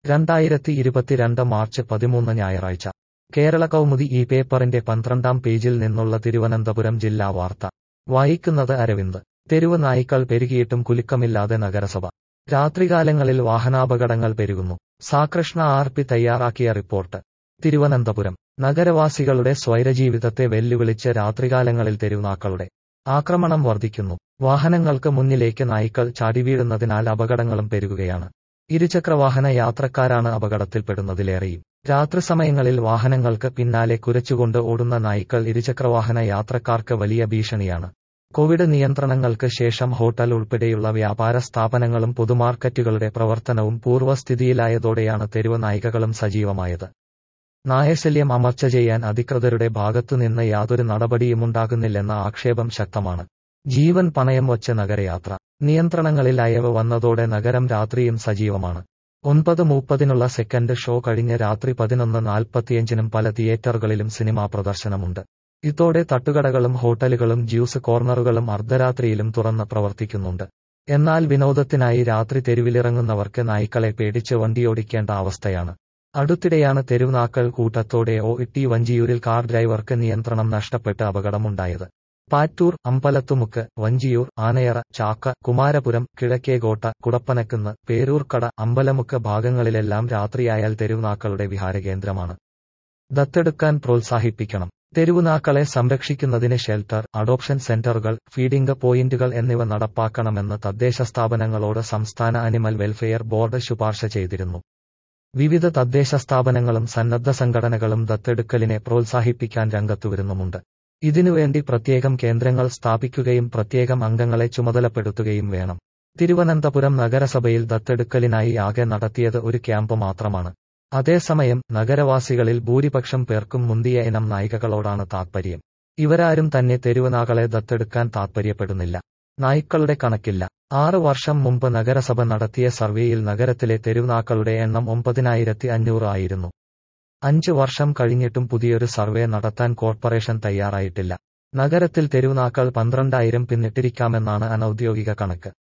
രണ്ടായിരത്തി ഇരുപത്തിരണ്ട് മാർച്ച് പതിമൂന്ന് ഞായറാഴ്ച കേരള കൗമുദി ഈ പേപ്പറിന്റെ പന്ത്രണ്ടാം പേജിൽ നിന്നുള്ള തിരുവനന്തപുരം ജില്ലാ വാർത്ത വായിക്കുന്നത് അരവിന്ദ് തെരുവ് നായ്ക്കൾ പെരുകിയിട്ടും കുലുക്കമില്ലാതെ നഗരസഭ രാത്രികാലങ്ങളിൽ വാഹനാപകടങ്ങൾ പെരുകുന്നു സാകൃഷ്ണ ആർ പി തയ്യാറാക്കിയ റിപ്പോർട്ട് തിരുവനന്തപുരം നഗരവാസികളുടെ സ്വൈരജീവിതത്തെ വെല്ലുവിളിച്ച് രാത്രികാലങ്ങളിൽ തെരുവുനാക്കളുടെ ആക്രമണം വർദ്ധിക്കുന്നു വാഹനങ്ങൾക്ക് മുന്നിലേക്ക് നായ്ക്കൾ ചാടിവീഴുന്നതിനാൽ അപകടങ്ങളും പെരുകുകയാണ് ഇരുചക്രവാഹന യാത്രക്കാരാണ് അപകടത്തിൽപ്പെടുന്നതിലേറെയും രാത്രി സമയങ്ങളിൽ വാഹനങ്ങൾക്ക് പിന്നാലെ കുരച്ചുകൊണ്ട് ഓടുന്ന നായ്ക്കൾ ഇരുചക്രവാഹന യാത്രക്കാർക്ക് വലിയ ഭീഷണിയാണ് കോവിഡ് നിയന്ത്രണങ്ങൾക്ക് ശേഷം ഹോട്ടൽ ഉൾപ്പെടെയുള്ള വ്യാപാര സ്ഥാപനങ്ങളും പൊതുമാർക്കറ്റുകളുടെ പ്രവർത്തനവും പൂർവ്വസ്ഥിതിയിലായതോടെയാണ് തെരുവ് നായികകളും സജീവമായത് നായശല്യം അമർച്ച ചെയ്യാൻ അധികൃതരുടെ ഭാഗത്തുനിന്ന് യാതൊരു നടപടിയുമുണ്ടാകുന്നില്ലെന്ന ആക്ഷേപം ശക്തമാണ് ജീവൻ പണയം വച്ച് നഗരയാത്ര നിയന്ത്രണങ്ങളിൽ അയവ് വന്നതോടെ നഗരം രാത്രിയും സജീവമാണ് ഒൻപത് മുപ്പതിനുള്ള സെക്കൻഡ് ഷോ കഴിഞ്ഞ് രാത്രി പതിനൊന്ന് നാൽപ്പത്തിയഞ്ചിനും പല തിയേറ്ററുകളിലും സിനിമാ പ്രദർശനമുണ്ട് ഇതോടെ തട്ടുകടകളും ഹോട്ടലുകളും ജ്യൂസ് കോർണറുകളും അർദ്ധരാത്രിയിലും തുറന്ന് പ്രവർത്തിക്കുന്നുണ്ട് എന്നാൽ വിനോദത്തിനായി രാത്രി തെരുവിലിറങ്ങുന്നവർക്ക് നായ്ക്കളെ പേടിച്ച് വണ്ടിയോടിക്കേണ്ട അവസ്ഥയാണ് അടുത്തിടെയാണ് തെരുവുനാക്കൾ കൂട്ടത്തോടെ ഒ ഇട്ടി വഞ്ചിയൂരിൽ കാർ ഡ്രൈവർക്ക് നിയന്ത്രണം നഷ്ടപ്പെട്ട് അപകടമുണ്ടായത് പാറ്റൂർ അമ്പലത്തുമുക്ക് വഞ്ചിയൂർ ആനയറ ചാക്ക കുമാരപുരം കിഴക്കേകോട്ട കുടപ്പനക്കുന്ന് പേരൂർക്കട അമ്പലമുക്ക് ഭാഗങ്ങളിലെല്ലാം രാത്രിയായാൽ തെരുവുനാക്കളുടെ വിഹാരകേന്ദ്രമാണ് ദത്തെടുക്കാൻ പ്രോത്സാഹിപ്പിക്കണം തെരുവുനാക്കളെ സംരക്ഷിക്കുന്നതിന് ഷെൽട്ടർ അഡോപ്ഷൻ സെന്ററുകൾ ഫീഡിംഗ് പോയിന്റുകൾ എന്നിവ നടപ്പാക്കണമെന്ന് തദ്ദേശ സ്ഥാപനങ്ങളോട് സംസ്ഥാന അനിമൽ വെൽഫെയർ ബോർഡ് ശുപാർശ ചെയ്തിരുന്നു വിവിധ തദ്ദേശ സ്ഥാപനങ്ങളും സന്നദ്ധ സംഘടനകളും ദത്തെടുക്കലിനെ പ്രോത്സാഹിപ്പിക്കാൻ രംഗത്തുവരുന്നുമുണ്ട് ഇതിനുവേണ്ടി പ്രത്യേകം കേന്ദ്രങ്ങൾ സ്ഥാപിക്കുകയും പ്രത്യേകം അംഗങ്ങളെ ചുമതലപ്പെടുത്തുകയും വേണം തിരുവനന്തപുരം നഗരസഭയിൽ ദത്തെടുക്കലിനായി ആകെ നടത്തിയത് ഒരു ക്യാമ്പ് മാത്രമാണ് അതേസമയം നഗരവാസികളിൽ ഭൂരിപക്ഷം പേർക്കും മുന്തിയ ഇനം നായികകളോടാണ് താത്പര്യം ഇവരാരും തന്നെ തെരുവുനാകളെ ദത്തെടുക്കാൻ താത്പര്യപ്പെടുന്നില്ല നായ്ക്കളുടെ കണക്കില്ല ആറ് വർഷം മുമ്പ് നഗരസഭ നടത്തിയ സർവേയിൽ നഗരത്തിലെ തെരുവുനാക്കളുടെ എണ്ണം ഒമ്പതിനായിരത്തി അഞ്ഞൂറ് ആയിരുന്നു അഞ്ച് വർഷം കഴിഞ്ഞിട്ടും പുതിയൊരു സർവേ നടത്താൻ കോർപ്പറേഷൻ തയ്യാറായിട്ടില്ല നഗരത്തിൽ തെരുവുനാക്കൾ പന്ത്രണ്ടായിരം പിന്നിട്ടിരിക്കാമെന്നാണ് അനൌദ്യോഗിക കണക്ക്